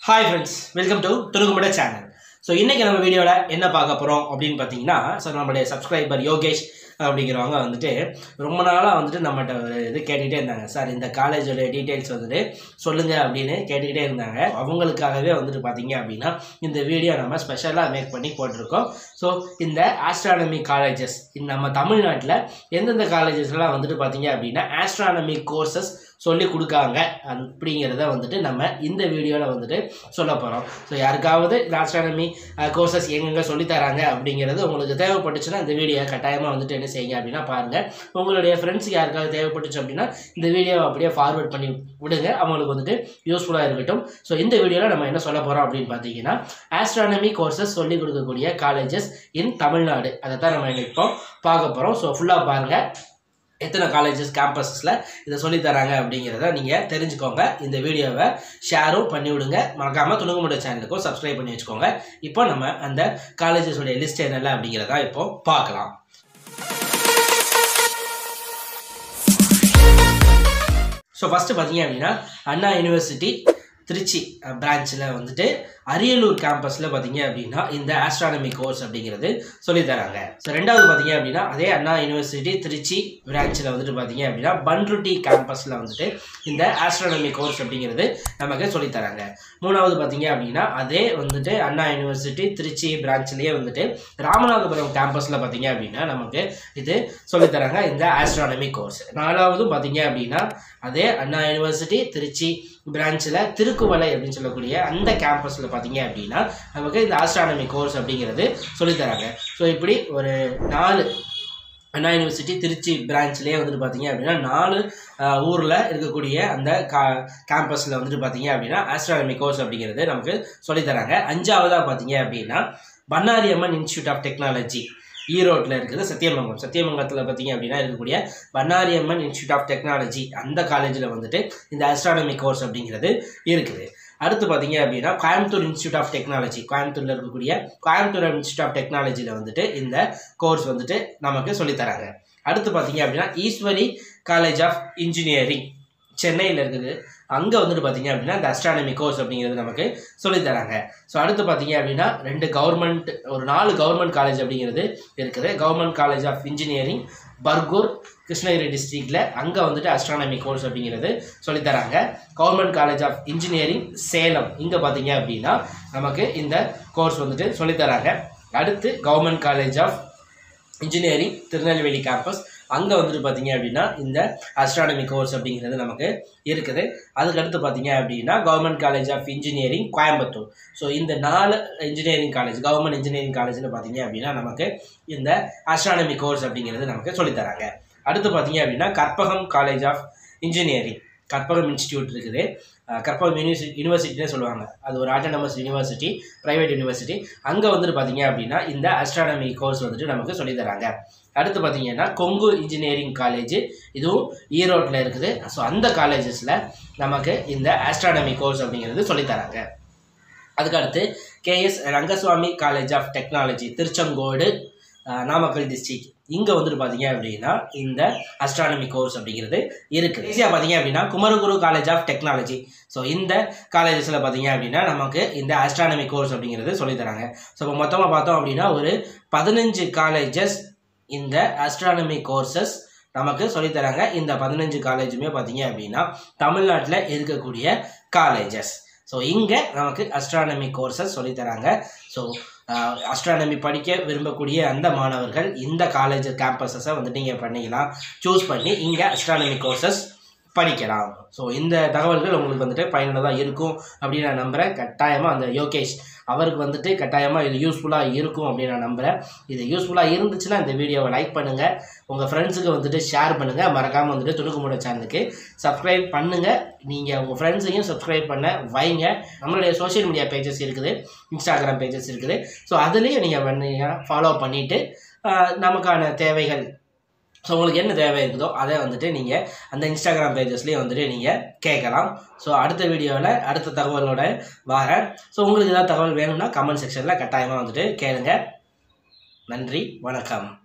hi friends welcome to துணுக்குமுட channel so இன்றைக்கி நம்ம வீடியோவில் என்ன பார்க்க போகிறோம் அப்படின்னு பார்த்தீங்கன்னா ஸோ நம்மளுடைய சப்ஸ்கிரைபர் யோகேஷ் அப்படிங்கிறவங்க வந்துட்டு ரொம்ப நாளாக வந்துட்டு நம்மகிட்ட ஒரு இது கேட்டுக்கிட்டே இருந்தாங்க சார் இந்த காலேஜோட டீட்டெயில்ஸ் வந்துட்டு சொல்லுங்கள் அப்படின்னு கேட்டுக்கிட்டே இருந்தாங்க அவங்களுக்காகவே வந்துட்டு பார்த்தீங்க அப்படின்னா இந்த வீடியோ நம்ம ஸ்பெஷலாக மேக் பண்ணி போட்டிருக்கோம் ஸோ இந்த ஆஸ்ட்ரானமி காலேஜஸ் நம்ம தமிழ்நாட்டில் எந்தெந்த காலேஜஸ்லாம் வந்துட்டு பார்த்தீங்க அப்படின்னா ஆஸ்ட்ரானமி கோர்சஸ் சொல்லி கொடுக்காங்க அப்படிங்கிறத வந்துட்டு நம்ம இந்த வீடியோவில் வந்துட்டு சொல்ல போகிறோம் ஸோ யாருக்காவது இந்த ஆஸ்ட்ரானமி கோர்சஸ் எங்கெங்கே சொல்லித்தராங்க அப்படிங்கிறது உங்களுக்கு தேவைப்பட்டுச்சுன்னா இந்த வீடியோ கட்டாயமாக வந்துட்டு என்ன செய்யுங்க அப்படின்னா பாருங்கள் உங்களுடைய ஃப்ரெண்ட்ஸுக்கு யாருக்காவது தேவைப்பட்டுச்சு அப்படின்னா இந்த வீடியோவை அப்படியே ஃபார்வர்ட் பண்ணி விடுங்க அவங்களுக்கு வந்துட்டு யூஸ்ஃபுல்லாக இருக்கட்டும் ஸோ இந்த வீடியோவில் நம்ம என்ன சொல்ல போகிறோம் அப்படின்னு பார்த்தீங்கன்னா ஆஸ்ட்ரானமி கோர்சஸ் சொல்லிக் கொடுக்கக்கூடிய காலேஜஸ் இன் தமிழ்நாடு அதை தான் நம்ம இப்போ பார்க்க போகிறோம் ஸோ ஃபுல்லாக பாருங்கள் எத்தனை காலேஜஸ் கேம்பஸஸில் இதை சொல்லித் தராங்க அப்படிங்கிறத நீங்கள் தெரிஞ்சுக்கோங்க இந்த வீடியோவை ஷேரும் பண்ணி விடுங்க மறக்காமல் துணுங்குமுட சேனலுக்கும் சப்ஸ்கிரைப் பண்ணி வச்சுக்கோங்க இப்போ நம்ம அந்த காலேஜஸோடைய லிஸ்ட் என்னென்ன அப்படிங்கிறத இப்போ பார்க்கலாம் ஸோ ஃபஸ்ட்டு பார்த்தீங்க அப்படின்னா அண்ணா யூனிவர்சிட்டி திருச்சி பிரான்ச்சில் வந்துட்டு அரியலூர் கேம்பஸில் பார்த்தீங்க அப்படின்னா இந்த ஆஸ்ட்ரானமி கோர்ஸ் அப்படிங்கிறது சொல்லித்தராங்க ஸோ ரெண்டாவது பார்த்தீங்க அப்படின்னா அதே அண்ணா யூனிவர்சிட்டி திருச்சி பிரான்ச்சில் வந்துட்டு பார்த்தீங்க அப்படின்னா பன்ருட்டி கேம்பஸில் வந்துட்டு இந்த ஆஸ்ட்ரானமி கோர்ஸ் அப்படிங்கிறது நமக்கு சொல்லித்தராங்க மூணாவது பார்த்தீங்க அப்படின்னா அதே வந்துட்டு அண்ணா யூனிவர்சிட்டி திருச்சி பிரான்ச்லேயே வந்துட்டு ராமநாதபுரம் கேம்பஸில் பார்த்தீங்க அப்படின்னா நமக்கு இது சொல்லித்தராங்க இந்த ஆஸ்ட்ரானமி கோர்ஸ் நாலாவது பார்த்தீங்க அப்படின்னா அதே அண்ணா யூனிவர்சிட்டி திருச்சி பிரான்ச்சில் திருக்குவளை அப்படின்னு சொல்லக்கூடிய அந்த கேம்பஸில் பார்த்தீங்க அப்படின்னா நமக்கு இந்த ஆஸ்ட்ரானமி கோர்ஸ் அப்படிங்கிறது சொல்லித்தராங்க ஸோ இப்படி ஒரு நாலு அண்ணா யூனிவர்சிட்டி திருச்சி பிரான்ச்லேயே வந்துட்டு பார்த்தீங்க அப்படின்னா நாலு ஊரில் இருக்கக்கூடிய அந்த கா கேம்பஸில் வந்துட்டு பார்த்தீங்க அப்படின்னா ஆஸ்ட்ரானமி கோர்ஸ் அப்படிங்கிறது நமக்கு சொல்லித்தராங்க அஞ்சாவதாக பார்த்தீங்க அப்படின்னா Bannari Amman institute of technology ஈரோட்டில் இருக்குது சத்தியமங்கலம் சத்தியமங்கலத்தில் பார்த்தீங்க அப்படின்னா இருக்கக்கூடிய Bannari Amman institute of technology அந்த காலேஜில் வந்துட்டு இந்த ஆஸ்ட்ரானமி கோர்ஸ் அப்படிங்கிறது இருக்குது அடுத்து பார்த்தீங்க அப்படின்னா கோயம்புத்தூர் இன்ஸ்டியூட் ஆஃப் டெக்னாலஜி கோயம்புத்தூரில் இருக்கக்கூடிய கோயம்புத்தூர் இன்ஸ்டியூட் ஆஃப் டெக்னாலஜியில் வந்துட்டு இந்த கோர்ஸ் வந்துட்டு நமக்கு சொல்லித்தராங்க அடுத்து பார்த்தீங்க அப்படின்னா ஈஸ்வரி காலேஜ் ஆஃப் இன்ஜினியரிங் சென்னையில் இருக்குது அங்கே வந்துட்டு பார்த்தீங்க அப்படின்னா இந்த அஸ்ட்ரானமி கோர்ஸ் அப்படிங்கிறது நமக்கு சொல்லித்தராங்க ஸோ அடுத்து பார்த்தீங்க அப்படின்னா ரெண்டு கவர்மெண்ட் ஒரு நாலு கவர்மெண்ட் காலேஜ் அப்படிங்கிறது இருக்குது government college of engineering Bargur Krishnagiri டிஸ்ட்ரிக்டில் அங்கே வந்துட்டு அஸ்ட்ரானமி கோர்ஸ் அப்படிங்கிறது சொல்லித்தராங்க government college of engineering Salem இங்கே பார்த்தீங்க அப்படின்னா நமக்கு இந்த கோர்ஸ் வந்துட்டு சொல்லித்தராங்க அடுத்து government college of engineering Tirunelveli campus அங்கே வந்துட்டு பார்த்தீங்க அப்படின்னா இந்த அஸ்ட்ரானமி கோர்ஸ் அப்படிங்கிறது நமக்கு இருக்குது அதுக்கடுத்து பார்த்தீங்க அப்படின்னா government college of engineering Coimbatore so இந்த நாலு இன்ஜினியரிங் காலேஜ் கவர்மெண்ட் இன்ஜினியரிங் காலேஜில் பார்த்தீங்க அப்படின்னா நமக்கு இந்த அஸ்ட்ரானமி கோர்ஸ் அப்படிங்கிறது நமக்கு சொல்லித்தராங்க அடுத்து பார்த்தீங்க அப்படின்னா Karpagam college of engineering Karpagam institute இருக்குது கற்பகம் யூனிவர்சிட்டி யூனிவர்சிட்டினே சொல்லுவாங்க அது ஒரு ஆட்டோனமஸ் யூனிவர்சிட்டி ப்ரைவேட் யூனிவர்சிட்டி அங்கே வந்துட்டு பார்த்தீங்க அப்படின்னா இந்த அஸ்ட்ரானமி கோர்ஸ் வந்துட்டு நமக்கு சொல்லித்தராங்க அடுத்து பார்த்தீங்கன்னா கொங்கு இன்ஜினியரிங் காலேஜ் இதுவும் ஈரோட்டில் இருக்குது ஸோ அந்த காலேஜஸில் நமக்கு இந்த ஆஸ்ட்ரானமி கோர்ஸ் அப்படிங்கிறது சொல்லித்தராங்க அதுக்கடுத்து KS Rangasamy college of technology Tiruchengode Namakkal district இங்கே வந்துட்டு பார்த்தீங்க அப்படின்னா இந்த அஸ்ட்ரானமி கோர்ஸ் அப்படிங்கிறது இருக்குது ஈஸியாக பார்த்தீங்க அப்படின்னா Kumaraguru college of technology so இந்த காலேஜஸில் பார்த்தீங்க அப்படின்னா நமக்கு இந்த அஸ்ட்ரானமி கோர்ஸ் அப்படிங்கிறது சொல்லித்தராங்க ஸோ இப்போ மொத்தமாக பார்த்தோம் அப்படின்னா ஒரு பதினஞ்சு காலேஜஸ் இந்த அஸ்ட்ரானமி கோர்சஸ் நமக்கு சொல்லித்தராங்க இந்த பதினஞ்சு காலேஜுமே பார்த்தீங்க அப்படின்னா தமிழ்நாட்டில் இருக்கக்கூடிய காலேஜஸ் ஸோ இங்கே நமக்கு அஸ்ட்ரானமி கோர்சஸ் சொல்லித்தராங்க ஸோ அஸ்ட்ரானமி படிக்க விரும்பக்கூடிய அந்த மாணவர்கள் இந்த காலேஜ் கேம்பஸஸை வந்துட்டு நீங்கள் பண்ணிக்கலாம் சூஸ் பண்ணி இங்கே அஸ்ட்ரானமி கோர்சஸ் படிக்கலாம் ஸோ இந்த தகவல்கள் உங்களுக்கு வந்துட்டு பயனுள்ளதாக இருக்கும் அப்படின்னு நான் நம்புகிறேன் கட்டாயமாக அந்த யோகேஷ் அவருக்கு வந்துட்டு கட்டாயமாக இது யூஸ்ஃபுல்லாக இருக்கும் அப்படின்னு நான் நம்புகிறேன் இது யூஸ்ஃபுல்லாக இருந்துச்சுன்னா இந்த வீடியோவை லைக் பண்ணுங்கள் உங்கள் ஃப்ரெண்ட்ஸுக்கு வந்துட்டு ஷேர் பண்ணுங்கள் மறக்காமல் வந்துட்டு துணுக்குமுட சேனலுக்கு சப்ஸ்கிரைப் பண்ணுங்கள் நீங்கள் உங்கள் ஃப்ரெண்ட்ஸையும் சப்ஸ்கிரைப் பண்ண வைங்க நம்மளுடைய சோஷியல் மீடியா பேஜஸ் இருக்குது இன்ஸ்டாகிராம் பேஜஸ் இருக்குது ஸோ அதுலேயும் நீங்கள் பண்ணீங்க ஃபாலோ பண்ணிவிட்டு நமக்கான தேவைகள் ஸோ உங்களுக்கு என்ன தேவை இருக்குதோ அதை வந்துட்டு நீங்கள் அந்த இன்ஸ்டாகிராம் பேஜஸ்லேயே வந்துட்டு நீங்கள் கேட்கலாம் ஸோ அடுத்த வீடியோவில் அடுத்த தகவலோட வரேன் ஸோ உங்களுக்கு ஏதாவது தகவல் வேணும்னா கமெண்ட் செக்ஷனில் கட்டாயமாக வந்துட்டு கேளுங்க நன்றி வணக்கம்